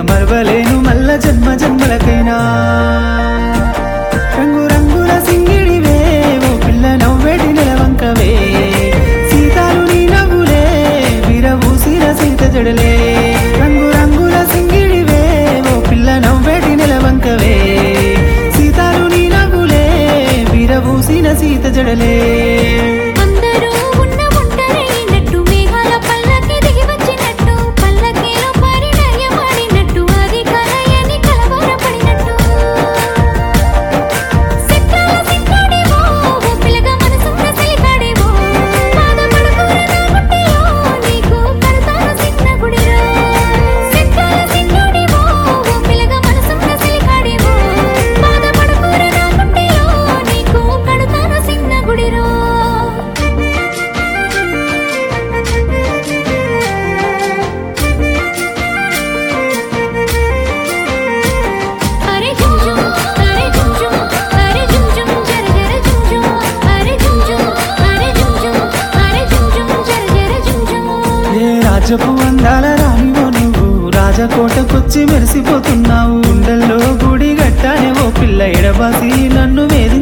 మరవలేను మల్ల జన్మ జన్మలకైనా రంగు రంగుల సింగిడివే ఓ పిల్ల నవ్వేటి నెలవంకవే సీతాలు నీ నవ్వులే విరవూసిన సీత జడలే రంగు రంగుల సింగిడివే ఓ పిల్ల నవ్వేటి నెలవంకవే సీతాలు నీ నవ్వులే విరవూసిన సీత జడలే అందరూ ఉన్న ఒంటరైనట్టు మేఘాల పల్లకి దిగి వచ్చినట్టు పల్లకీలో పరిణయమాడినట్టు అది కలయని కలవరపడినట్టు సిత్రాల సిత్రాడివో ఓ పిల్లగా మనసున్న సిలికాడివో బాధపడకురా నా గుండెలో నీకు కడతాను సిన్న గుడిలో సిత్రాల సిత్రాడివో ఓ పిల్లగా మనసున్న సిలికాడివో బాధపడకురా నా గుండెలో నీకు కడతాను సిన్న గుడిలో అరే జుమ్ జుమ్ అరే జుమ్ జుమ్ అరే జుమ్ జుమ్ జర జర జుమ్ జుమ్ అరే జుమ్ జుమ్ అరే జుమ్ జుమ్ అరే జుమ్ జుమ్ జర జర జుమ్ జుమ్ ఏ రాజపు అందాల రానివో నువ్వు రాజకోటకొచ్చి మెరిసిపోతున్నావు గుండెల్లో గుడి గట్టానే ఓ పిల్ల ఎడబాసి నన్ను వేధిస్తున్నావు